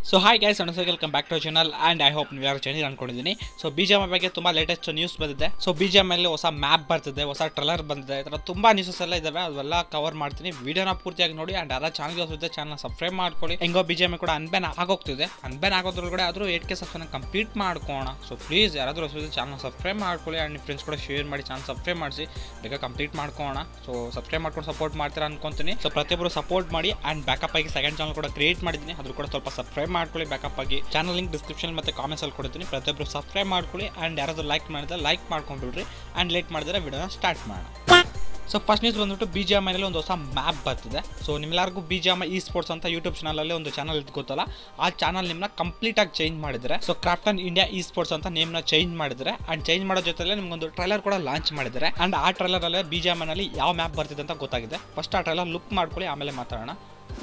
so hi guys ಅಣ್ಣ welcome back to channel and I hope ನೀವು ಯಾರು ಚೆನ್ನಾಗಿ ಅನ್ಕೊಂಡಿದ್ದೀನಿ ಸೊ ಬಿ ಜಿ ಎಮ್ ಬಗ್ಗೆ ತುಂಬ ಲೇಟೆಸ್ಟ್ ನ್ಯೂಸ್ ಬಂದಿದೆ ಸೊ ಬಿ ಜಿ ಎಮ್ ಅಲ್ಲಿ ಹೊಸ ಮ್ಯಾಪ್ ಬರ್ತಿದೆ ಹೊಸ ಟ್ರೈಲರ್ ಬಂದಿದೆ ಈ ಥರ ತುಂಬ ನ್ಯೂಸಸ್ ಎಲ್ಲ ಇದಾವೆ ಅವೆಲ್ಲ ಕವರ್ ಮಾಡ್ತೀನಿ ವಿಡಿಯೋನ ಪೂರ್ತಿಯಾಗಿ ನೋಡಿ ಆ್ಯಂಡ್ ಯಾರ ಚಾನಲ್ಗೆ ಹೊಸದಿದೆ ಚಾನಲ್ ಸಬ್ಸ್ಕ್ರೈಬ್ ಮಾಡ್ಕೊಳ್ಳಿ ಹೆಂಗೋ ಬಿ ಜಿ ಎಮ್ ಕೂಡ ಅನ್ಬ್ಯಾನ್ ಆಗೋಗ್ತಿದೆ ಅನ್ಬ್ಯಾನ್ ಆಗೋದ್ರೊಳಗಡೆ ಆದರೂ ಏಟ್ ಕೆ ಸಬ್ಸ್ಕ್ರೈಬ್ ಕಂಪ್ಲೀಟ್ ಮಾಡ್ಕೋಣ ಸೊ ಪ್ಲೀಸ್ ಯಾರಾದರೂ ಹೊಸದಿದೆ ಚಾನಲ್ ಸಬ್ಸ್ಕ್ರೈಬ್ ಮಾಡ್ಕೊಳ್ಳಿ ಆ್ಯಂಡ್ ನಿಮ್ಮ ಫ್ರೆಂಡ್ಸ್ ಕೂಡ ಶೇರ್ ಮಾಡಿ ಚಾನಲ್ ಸಬ್ಸ್ಕ್ರೈಬ್ ಮಾಡಿಸಿ ಬೇಗ ಕಂಪ್ಲೀಟ್ ಮಾಡ್ಕೋಣ ಸೊ ಸಬ್ಸ್ಕ್ರೈಬ್ ಮಾಡ್ಕೊಂಡು ಸಪೋರ್ಟ್ ಮಾಡ್ತೀರಾ ಅನ್ಕೊಂತೀನಿ ಸೊ ಪ್ರತಿಯೊಬ್ಬರು ಸಪೋರ್ಟ್ ಮಾಡಿ ಆ್ಯಂಡ್ ಬ್ಯಾಕಪ್ ಆಗಿ ಸೆಕೆಂಡ್ ಚಾನಲ್ ಕೂಡ ಕ್ರಿಯೇಟ್ ಮಾಡಿದ್ದೀನಿ ಅದ್ರ ಕೂಡ ಸ್ವಲ್ಪ ಸಬ್ಸ್ಕ್ರೈಬ್ ಮಾಡ್ಕೊಳ್ಳಿ ಬ್ಯಾಕಪ್ ಆಗಿ ಚಾನಲ್ ಲಿಂಕ್ ಡಿಸ್ಕ್ರಿಪ್ಷನ್ ಮತ್ತು ಕಾಮೆಂಟ್ಸ್ ಅಲ್ಲಿ ಕೊಡ್ತೀನಿ ಪ್ರತಿಯೊಬ್ಬರು ಸಬ್ಸ್ಕ್ರೈಬ್ ಮಾಡ್ಕೊಳ್ಳಿ ಆ್ಯಂಡ್ ಯಾರಾದರೂ ಲೈಕ್ ಮಾಡಿದ್ರೆ ಲೈಕ್ ಮಾಡ್ಕೊಂಡ್ಬಿಡ್ರಿ ಆ್ಯಂಡ್ ಲೇಟ್ ಮಾಡಿದ್ರೆ ವಿಡಿಯೋನ ಸ್ಟಾರ್ಟ್ ಮಾಡೋಣ ಸೊ ಫಸ್ಟ್ ನ್ಯೂಸ್ ಬಂದ್ಬಿಟ್ಟು ಬಿ ಜಿ ಎಮ್ ಐನಲ್ಲಿ ಒಂದು ಹೊಸ ಮ್ಯಾಪ್ ಬರ್ತಿದೆ ಸೊ ನಿಮ್ಮೆಲ್ಲರಿಗೂ B G M esports ಅಂತ ಯೂಟ್ಯೂಬ್ ಚಾನಲಲ್ಲಿ ಒಂದು ಚಾನಲ್ ಇದ್ದು ಗೊತ್ತಲ್ಲ ಆ ಚಾನಲ್ ನಿಮ್ಮನ್ನ ಕಂಪ್ಲೀಟಾಗಿ ಚೇಂಜ್ ಮಾಡಿದರೆ so Krafton India esports ಅಂತ ನೇಮ್ನ ಚೇಂಜ್ ಮಾಡಿದರೆ ಆ್ಯಂಡ್ ಚೇಂಜ್ ಮಾಡೋ ಜೊತೆಲೆ ನಿಮ್ಗೊಂದು ಟ್ರೈಲರ್ ಕೂಡ ಲಾಂಚ್ ಮಾಡಿದ್ದಾರೆ ಆ್ಯಂಡ್ ಆ ಟ್ರೈಲರಲ್ಲೇ ಬಿ ಜಿ ಎಮ್ ಐನಲ್ಲಿ ಯಾವ ಮ್ಯಾಪ್ ಬರ್ತಿದೆ ಅಂತ ಗೊತ್ತಾಗಿದೆ ಫಸ್ಟ್ ಆ ಟ್ರೈಲರ್ ಲುಕ್ ಮಾಡ್ಕೊಳ್ಳಿ ಆಮೇಲೆ ಮಾತಾಡೋಣ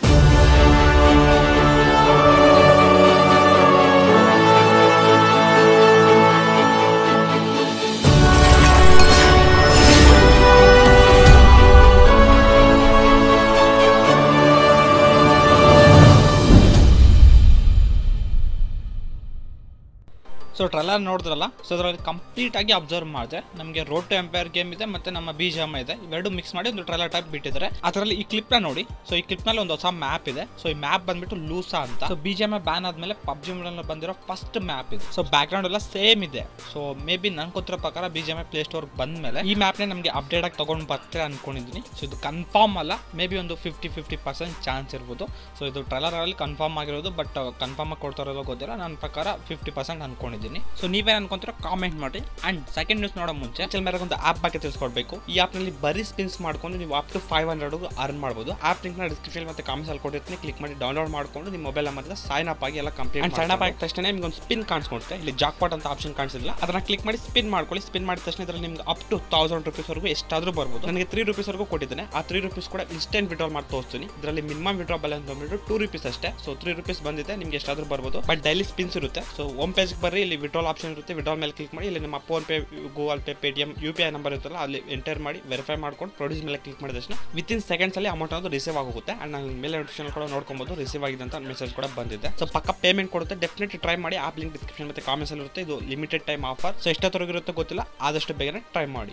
ಸೊ ಟ್ರೈಲರ್ ನೋಡಿದ್ರಲ್ಲ ಸೊ ಅದರಲ್ಲಿ ಕಂಪ್ಲೀಟ್ ಆಗಿ ಅಬ್ಸರ್ವ್ ಮಾಡಿದೆ ನಮಗೆ ರೋಡ್ ಟು ಎಂಪೈರ್ ಗೇಮ್ ಇದೆ ಮತ್ತೆ ನಮ್ಮ ಬಿ ಜಿ ಎಮ್ ಇದೆ ಇವೆರಡು ಮಿಕ್ಸ್ ಮಾಡಿ ಒಂದು ಟ್ರೈಲರ್ ಟೈಪ್ ಬಿಟ್ಟಿದ್ದಾರೆ ಅದರಲ್ಲಿ ಈ ಕ್ಲಿಪ್ ನ ನೋಡಿ ಸೊ ಈ ಕ್ಲಿಪ್ ನಲ್ಲಿ ಒಂದು ಹೊಸ ಮ್ಯಾಪ್ ಇದೆ ಸೊ ಈ ಮ್ಯಾಪ್ ಬಂದ್ಬಿಟ್ಟು ಲೂಸಾ ಅಂತ so B G M ban ಆದ್ಮೇಲೆ ಪಬ್ಜಿ ಬಂದಿರೋ ಫಸ್ಟ್ ಮ್ಯಾಪ್ ಇದೆ ಸೊ ಬ್ಯಾಕ್ ಗ್ರೌಂಡ್ ಎಲ್ಲ ಸೇಮ್ ಇದೆ ಸೊ ಮೇ ಬಿ ನನ್ ಗೊತ್ತಿರೋ ಪ್ರಕಾರ B G M play store ಬಂದ್ಮೇಲೆ ಈ ಮ್ಯಾಪ್ ನೇ ನಮಗೆ ಅಪ್ಡೇಟ್ ಆಗಿ ತಗೊಂಡು ಬರ್ತಾರೆ ಅನ್ಕೊಂಡಿದ್ದೀನಿ ಸೊ ಇದು ಕನ್ಫರ್ಮ್ ಅಲ್ಲ ಮೇ ಬಿ ಒಂದು ಫಿಫ್ಟಿ ಫಿಫ್ಟಿ ಪರ್ಸೆಂಟ್ ಚಾನ್ಸ್ ಇರ್ಬೋದು ಸೊ ಇದು ಟ್ರೈಲರ್ ಅಲ್ಲಿ ಕನ್ಫರ್ಮ್ ಆಗಿರೋದು ಬಟ್ ಕನ್ಫರ್ಮ್ ಆಗಿ ಕೊಡ್ತಾ ಇರೋದು ಗೊತ್ತಿಲ್ಲ ನನ್ನ ಪ್ರಕಾರ ಫಿಫ್ಟಿ ಪರ್ಸೆಂಟ್ ಅನ್ಕೊಂಡಿದ್ದೀನಿ ಸೊ ನೀವೇ ಅನ್ಕೊಂತೀರೋ ಕಾಮೆಂಟ್ ಮಾಡಿ ಅಂಡ್ ಸೆಕೆಂಡ್ ನ್ಯೂಸ್ ನೋಡೋ ಮುಂಚೆ ಚಲ್ ಮೇಲೆ ಒಂದು ಆಪ್ ಬಗ್ಗೆ ತಿಳಿಸ್ಕೊಡ್ಬೇಕು ಈ ಆಪ್ ನಲ್ಲಿ ಬರೀ ಸ್ಪಿನ್ಸ್ ಮಾಡ್ಕೊಂಡು ನೀವು up to five hundred earn ಮಾಡ್ಬೋದು ಆಪ್ ಲಿಂಕ್ ನ ಡಿಸ್ಕ್ರಿಪ್ಷನ್ ಮತ್ತೆ ಕಾಮೆಂಟ್ಸ್ ಅಲ್ಲಿ ಕೊಟ್ಟಿರ್ತೀನಿ ಕ್ಲಿಕ್ ಮಾಡಿ ಡೌನ್ಲೋಡ್ ಮಾಡ್ಕೊಂಡು ನಿಮ್ಮ ಮೊಬೈಲ್ ನಂಬರ್ ಸೈನ್ ಅಪ್ ಆಗಿ ಎಲ್ಲ ಕಂಪ್ಲೀಟ್ ಅಂಡ್ ಸೈನ್ ಅಪ್ ಆಗಿದ ತಕ್ಷಣ ನಿಮ್ಗೆ ಒಂದು ಸ್ಪಿನ್ ಕಾಣಿಸ್ಕೊಡುತ್ತೆ ಇಲ್ಲಿ ಜಾಕ್ಪಾಟ್ ಅಂತ ಆಪ್ಷನ್ ಕಾಣಿಸಿಲ್ಲ ಅದನ್ನ ಕ್ಲಿಕ್ ಮಾಡಿ ಸ್ಪಿನ್ ಮಾಡ್ಕೊಳ್ಳಿ ಸ್ಪಿನ್ ಮಾಡಿದ ತಕ್ಷಣ ಇದರಲ್ಲಿ ನಿಮ್ಗೆ ಅಪ್ ಟು ತೌಸಂಡ್ ರುಪೀಸ್ ವರೆಗೂ ಎಷ್ಟಾದ್ರೂ ಬರ್ಬೋದು ನನಗೆ ತ್ರೀ ರುಪೀಸ್ ವರೆಗೂ ಕೊಟ್ಟಿದ್ದೇನೆ ಆ ತ್ರೀ ರುಪೀಸ್ ಕೂಡ ಇನ್ಸ್ಟೆಂಟ್ ವಿಡ್ರಾಲ್ ಮಾಡಿ ತೋರಿಸ್ತೀನಿ ಇದರಲ್ಲಿ ಮಿನಿಮಮ್ ವಿಡ್ರಾ ಬ್ಯಾಲೆನ್ಸ್ ಬಂದ್ಬಿಟ್ಟು ಟೂ ರುಪೀಸ್ ಅಷ್ಟೇ ಸೊ ತ್ರೀ ರುಪೀಸ್ ಬಂದಿದೆ ನಿಮ್ಗೆ ಎಷ್ಟಾದ್ರೂ ಬರ್ಬೋದು ಬಟ್ ಡೈಲಿ ಸ್ಪಿನ್ಸ್ ಇರುತ್ತೆ ಸೊ ಹೋಮ್ ಪೇಜ್ ಬರ್ರಿ ಇಲ್ಲಿ ವಿಡ್ರಾಲ್ ಆಪ್ಷನ್ ಇರುತ್ತೆ ವಿಡ್ರಾಲ್ ಮೇಲೆ ಕ್ಲಿಕ್ ಮಾಡಿ ಇಲ್ಲಿ ನಿಮ್ಮ PhonePe Google Pay Paytm U P I number ಇರುತ್ತಲ್ಲ ಅಲ್ಲಿ ಎಂಟರ್ ಮಾಡಿ ವೆರಿಫೈ ಮಾಡ್ಕೊಂಡು ಪ್ರೊಡ್ಯೂಸ್ ಮೇಲೆ ಕ್ಲಿಕ್ ಮಾಡಿದ ತಕ್ಷಣ ವಿತ್ ಇನ್ ಸೆಕೆಂಡ್ಸ್ ಅಲ್ಲಿ ಅಮೌಂಟ್ ಅನ್ನೋದು ರಿಸೀವ್ ಆಗುತ್ತೆ ಅಂಡ್ ನಾನು ಮೇಲೆ ನೋಟಿಫಿಕೇಶನ್ ಕೂಡ ನೋಡ್ಕೊಬೋದು ರಿಸೀವ್ ಆಗಿದೆ ಅಂತ ಮೆಸೇಜ್ ಕೂಡ ಬಂದಿದೆ ಸೊ ಪಕ್ಕ ಪೇಮೆಂಟ್ ಕೊಡುತ್ತೆ ಡೆಫಿನೆಟ್ಲಿ ಟ್ರೈ ಮಾಡಿ ಆಪ್ ಲಿಂಕ್ ಡಿಸ್ಕ್ರಿಪ್ಷನ್ ಮತ್ತೆ ಕಾಮೆಂಟ್ಸ್ ಅಲ್ಲಿ ಇರುತ್ತೆ ಇದು ಲಿಮಿಟೆಡ್ ಟೈಮ್ ಆಫರ್ ಸೊ ಎಷ್ಟೊತ್ತವರೆಗೂ ಇರುತ್ತೆ ಗೊತ್ತಿಲ್ಲ ಆದಷ್ಟು ಬೇಗನೆ ಟ್ರೈ ಮಾಡಿ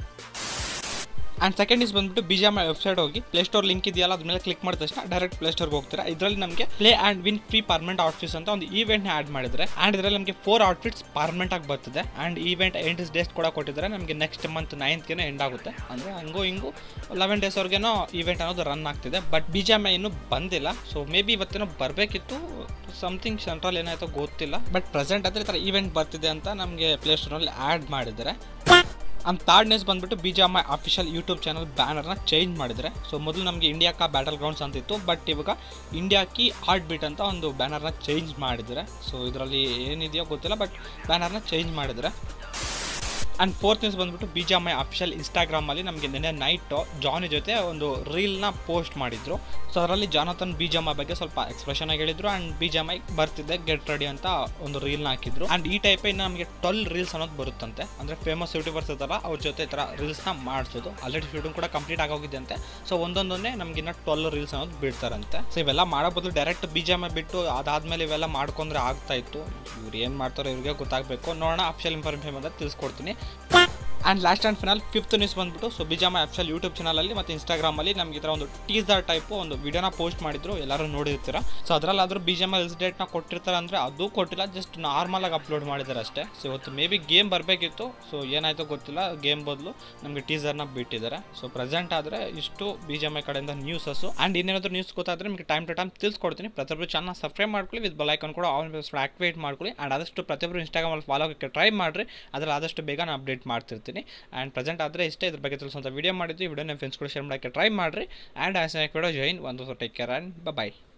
ಆ್ಯಂಡ್ ಸೆಕೆಂಡ್ ಇಸ್ ಬಂದ್ಬಿಟ್ಟು ಬಿ ಜಿ ಎಮ್ ವೆಬ್ಸೈಟ್ ಹೋಗಿ ಪ್ಲೇ ಸ್ಟೋರ್ ಲಿಂಕ್ ಇದೆಯಲ್ಲ ಅದ್ರ ಮೇಲೆ ಕ್ಲಿಕ್ ಮಾಡಿದ ತಕ್ಷಣ ಡೈರೆಕ್ಟ್ ಪ್ಲೇ ಸ್ಟೋರ್ಗೆ ಹೋಗ್ತೀರಾ ಇದರಲ್ಲಿ ನಮಗೆ play and win free permanent outfits ಅಂತ ಒಂದು ಈವೆಂಟ್ನ ಆ್ಯಡ್ ಮಾಡಿದ್ರೆ ಆ್ಯಂಡ್ ಇದರಲ್ಲಿ ನಮಗೆ ಫೋರ್ ಔಟ್ಫಿಟ್ಸ್ ಪರ್ಮನೆಂಟ್ ಆಗಿ ಬರ್ತಿದೆ ಆ್ಯಂಡ್ ಈವೆಂಟ್ ಎಂಟು ಡೇಸ್ ಕೂಡ ಕೊಟ್ಟಿದ್ದಾರೆ ನಮಗೆ ನೆಕ್ಸ್ಟ್ ಮಂತ್ ನೈನ್ತ್ಗೆ ಎಂಡ್ ಆಗುತ್ತೆ ಅಂದರೆ ಹಂಗೋ ಹಿಂಗೂ ಲೆವೆನ್ ಡೇಸ್ ಅವ್ರಿಗೇನೋ ಈವೆಂಟ್ ಅನ್ನೋದು ರನ್ ಆಗ್ತಿದೆ ಬಟ್ ಬಿ ಜಿ ಎಮ್ ಇನ್ನೂ ಬಂದಿಲ್ಲ ಸೊ ಮೇ ಬಿ ಇವತ್ತೇನೋ ಬರಬೇಕಿತ್ತು ಸಮಥಿಂಗ್ ಸೆಂಟ್ರಲ್ ಏನಾಯ್ತೋ ಗೊತ್ತಿಲ್ಲ ಬಟ್ ಪ್ರೆಸೆಂಟ್ ಆದರೆ ಈ ಥರ ಈವೆಂಟ್ ಬರ್ತಿದೆ ಅಂತ ನಮಗೆ ಪ್ಲೇ ಸ್ಟೋರ್ನಲ್ಲಿ ಆ್ಯಡ್ ಮಾಡಿದ್ದಾರೆ ಅಂಡ್ ಥರ್ಡ್ ನ್ಯೂಸ್ ಬಂದ್ಬಿಟ್ಟು B G M I official YouTube channel ಬ್ಯಾನರ್ನ ಚೇಂಜ್ ಮಾಡಿದರೆ ಸೊ ಮೊದಲು ನಮಗೆ ಇಂಡಿಯಾ ಕಾ ಬ್ಯಾಟಲ್ ಗ್ರೌಂಡ್ಸ್ ಅಂತಿತ್ತು ಬಟ್ ಇವಾಗ ಇಂಡಿಯಾ ಕಿ ಹಾರ್ಟ್ ಬೀಟ್ ಅಂತ ಒಂದು ಬ್ಯಾನರ್ನ ಚೇಂಜ್ ಮಾಡಿದರೆ ಸೊ ಇದರಲ್ಲಿ ಏನಿದೆಯೋ ಗೊತ್ತಿಲ್ಲ ಬಟ್ ಬ್ಯಾನರ್ನ ಚೇಂಜ್ ಮಾಡಿದರೆ ಆ್ಯಂಡ್ ಫೋರ್ತ್ ನ್ಯೂಸ್ ಬಂದ್ಬಿಟ್ಟು B G M I official ಇನ್ಸ್ಟಾಗ್ರಾಮಲ್ಲಿ ನಮಗೆ ನಿನ್ನೆ ನೈಟು ಜಾನಿ ಜೊತೆ ಒಂದು ರೀಲ್ನ ಪೋಸ್ಟ್ ಮಾಡಿದ್ರು ಸೊ ಅದರಲ್ಲಿ Jonathan B G M I ಬಗ್ಗೆ ಸ್ವಲ್ಪ ಎಕ್ಸ್ಪ್ರೆಷನ್ ಆಗಿ ಹೇಳಿದ್ರು and B G M I ಬರ್ತಿದೆ ಗೆಟ್ ರೆಡಿ ಅಂತ ಒಂದು ರೀಲ್ನ ಹಾಕಿದ್ರು ಆ್ಯಂಡ್ ಈ ಟೈಪ್ ಇನ್ನು ನಮಗೆ ಟ್ವೆಲ್ ರೀಲ್ಸ್ ಅನ್ನೋದು ಬರುತ್ತಂತೆ ಅಂದರೆ ಫೇಮಸ್ ಯೂಟ್ಯೂಬರ್ಸ್ ಇರ್ತಾರ ಅವ್ರ ಜೊತೆ ಈ ಥರ ರೀಲ್ಸ್ನ ಮಾಡಿಸೋದು ಆಲ್ರೆಡಿ ಶೂಟಿಂಗ್ ಕೂಡ ಕಂಪ್ಲೀಟ್ ಆಗೋಗಿದೆ ಅಂತೆ ಸೊ ಒಂದೊಂದೊಂದೇ ನಮಗಿನ್ನ ಟ್ವೆಲ್ ರೀಲ್ಸ್ ಅನ್ನೋದು ಬಿಡ್ತಾರಂತೆ ಸೊ ಇವೆಲ್ಲ ಮಾಡೋ ಬದಲು direct B G M I ಬಿಟ್ಟು ಅದಾದಮೇಲೆ ಇವೆಲ್ಲ ಮಾಡ್ಕೊಂಡ್ರೆ ಆಗ್ತಾ ಇತ್ತು ಇವ್ರು ಏನು ಮಾಡ್ತಾರೋ ಇವ್ರಿಗೆ ಗೊತ್ತಾಗಬೇಕು ನೋಡೋಣ ಅಫಿಷಿಯಲ್ ಇನ್ಫಾರ್ಮೇಷನ್ ಬಂದಾಗ ತಿಳಿಸ್ಕೊಡ್ತೀನಿ and last and final fifth news ಬಂದ್ಬಿಟ್ಟು ಸೊ ಬಿಜಾಮ ಅಫಿಷಿಯಲ್ ಯೂಟ್ಯೂಬ್ ಚಾನಲಲ್ಲಿ ಮತ್ತು ಇನ್ಸ್ಟಾಗ್ರಾಮಲ್ಲಿ ನಮಗೆ ಈ ಥರ ಒಂದು ಟೀಸರ್ ಟೈಪು ಒಂದು ವಿಡಿಯೋನ ಪೋಸ್ಟ್ ಮಾಡಿದ್ರು ಎಲ್ಲರೂ ನೋಡಿರ್ತೀರ ಸೊ ಅದರಲ್ಲಾದರೂ ಬಿ ಜಿ ಎಮ್ ಎಲ್ ಡೇಟ್ನ ಕೊಟ್ಟಿರ್ತಾರೆ ಅಂದರೆ ಅದು ಕೊಟ್ಟಿಲ್ಲ ಜಸ್ಟ್ ನಾರ್ಮಲಾಗಿ ಅಪ್ಲೋಡ್ ಮಾಡಿದ್ದಾರೆ ಅಷ್ಟೇ ಸೊ ಇವತ್ತು ಮೇ ಬಿ ಗೇಮ್ ಬರಬೇಕಿತ್ತು ಸೊ ಏನಾಯಿತು ಗೊತ್ತಿಲ್ಲ ಗೇಮ್ ಬದಲು ನಮಗೆ ಟೀಸರ್ನ ಬಿಟ್ಟಿದ್ದಾರೆ ಸೊ ಪ್ರೆಸೆಂಟ್ ಆದರೆ ಇಷ್ಟು ಬಿ ಜಿ ಎಮ್ ಐ ಕಡೆಯಿಂದ ನ್ಯೂಸಸ್ಸು ಆ್ಯಂಡ್ ಇನ್ನೇನಾದರೂ ನ್ಯೂಸ್ ಗೊತ್ತಾದರೆ ನಿಮಗೆ ಟೈಮ್ ಟು ಟೈಮ್ ತಿಳಿಸ್ಕೊಡ್ತೀನಿ ಪ್ರತಿಯೊಬ್ಬರು ಚಾನಲ್ ಸಬ್ಸ್ಕ್ರೈಬ್ ಮಾಡ್ಕೊಳ್ಳಿ ವಿತ್ ಬೆಲೈಕನ್ ಕೂಡ ಆನ್ ಆಕ್ಟಿವೇಟ್ ಮಾಡ್ಕೊಳ್ಳಿ ಆ್ಯಂಡ್ ಆದಷ್ಟು ಪ್ರತಿಯೊಬ್ಬರು ಇನ್ಸ್ಟಾಗ್ರಾಮಲ್ಲಿ ಫಾಲೋ ಆಗೋಕ್ಕೆ ಟ್ರೈ ಮಾಡಿರಿ ಅದರಲ್ಲಿ ಆದಷ್ಟು ಬೇಗ ನಾನು ಅಪ್ಡೇಟ್ ಮಾಡ್ತಿರ್ತೀನಿ ಆ್ಯಂಡ್ ಪ್ರೆಸೆಂಟ್ ಆದರೆ ಇಷ್ಟೇ ಇದ್ರ ಬಗ್ಗೆ ತಿಳಿಸುವಂಥ ವಿಡಿಯೋ ಮಾಡಿದ್ವಿ ವಿಡಿಯೋ ನಿಮ್ಮ ಫ್ರೆಂಡ್ಸ್ ಕೂಡ ಶೇರ್ ಮಾಡೋಕ್ಕೆ ಟ್ರೈ ಮಾಡಿರಿ ಆ್ಯಂಡ್ ಆಸ್ ವಿಡಿಯೋ ಜೈನ್ ಒಂದು ಟೇಕ್ ಕೇರ್ ಆ್ಯಂಡ್ ಬಾಯ್